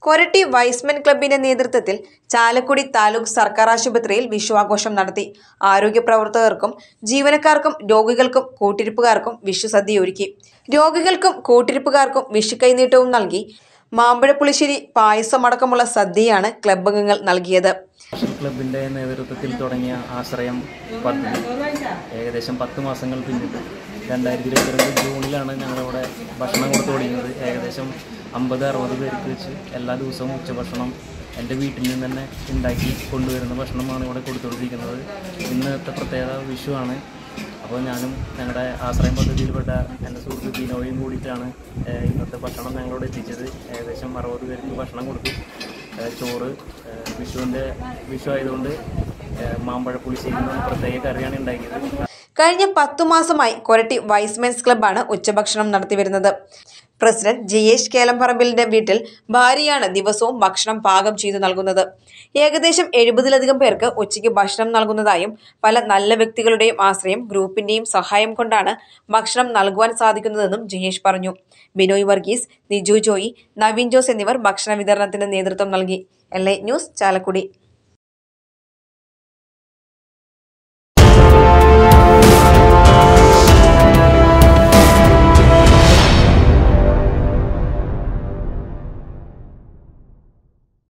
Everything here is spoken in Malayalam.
കൊരട്ടി വൈസ്മെൻ ക്ലബിന്റെ നേതൃത്വത്തിൽ ചാലക്കുടി താലൂക്ക് സർക്കാർ ആശുപത്രിയിൽ വിഷു ആഘോഷം നടത്തി ആരോഗ്യ പ്രവർത്തകർക്കും ജീവനക്കാർക്കും രോഗികൾക്കും കൂട്ടിരിപ്പുകാർക്കും വിഷു സദ്യ ഒരുക്കി രോഗികൾക്കും കൂട്ടിരിപ്പുകാർക്കും വിഷു കൈനീട്ടവും നൽകി മാമ്പഴ പുളിശ്ശേരി പായസം അടക്കമുള്ള സദ്യയാണ് ക്ലബ് അംഗങ്ങൾ നൽകിയത് നാഷണൽ ക്ലബിൻ്റെ നേതൃത്വത്തിൽ തുടങ്ങിയ ആശ്രയം പദ്ധതി ഏകദേശം പത്ത് മാസങ്ങൾ പിന്നിട്ടു രണ്ടായിരത്തി ഇരുപത്തിരണ്ട് ജൂണിലാണ് ഞങ്ങളിവിടെ ഭക്ഷണം കൊടുത്തു തുടങ്ങിയത് ഏകദേശം അമ്പത് അറുപത് പേർക്ക് വെച്ച് എല്ലാ ദിവസവും ഉച്ചഭക്ഷണം എൻ്റെ വീട്ടിൽ നിന്ന് തന്നെ ഉണ്ടാക്കി കൊണ്ടുവരുന്ന ഭക്ഷണമാണ് ഇവിടെ കൊടുത്തുകൊണ്ടിരിക്കുന്നത് ഇന്നത്തെ പ്രത്യേകത വിഷുവാണ് അപ്പോൾ ഞാനും ഞങ്ങളുടെ ആശ്രയം പദ്ധതിയിൽപ്പെട്ട എൻ്റെ സുഹൃത്ത് ബിനോയും കൂടിയിട്ടാണ് ഏഹ്, ഇന്നത്തെ ഭക്ഷണം ഞങ്ങളോട് എത്തിച്ചത് ഏകദേശം അറുപത് പേർക്ക് ഭക്ഷണം കൊടുത്തു ഏഹ്, ചോറ് ഏഹ്, വിഷുവിൻ്റെ വിഷു ആയതുകൊണ്ട് ഏഹ്, മാമ്പഴ പുളിശ്ശേരി എന്ന് പറഞ്ഞ പ്രത്യേക കറിയാണ് ഉണ്ടാക്കിയത് കഴിഞ്ഞ പത്തു മാസമായി കൊരട്ടി വൈസ്മെൻസ് ക്ലബ്ബാണ് ഉച്ചഭക്ഷണം നടത്തിവരുന്നത് പ്രസിഡന്റ് ജിയേഷ് കേലംപറമ്പിലിന്റെ വീട്ടിൽ ഭാര്യയാണ് ദിവസവും ഭക്ഷണം പാകം ചെയ്തു നൽകുന്നത് ഏകദേശം എഴുപതിലധികം പേർക്ക് ഉച്ചയ്ക്ക് ഭക്ഷണം നൽകുന്നതായും പല നല്ല വ്യക്തികളുടെയും ആശ്രയം ഗ്രൂപ്പിന്റെയും സഹായം കൊണ്ടാണ് ഭക്ഷണം നൽകുവാൻ സാധിക്കുന്നതെന്നും ജിയേഷ് പറഞ്ഞു ബിനോയ് വർഗീസ് നിജു ജോയി നവീൻ ജോസ് എന്നിവർ ഭക്ഷണ വിതരണത്തിന് നേതൃത്വം നൽകി എൽ ന്യൂസ് ചാലക്കുടി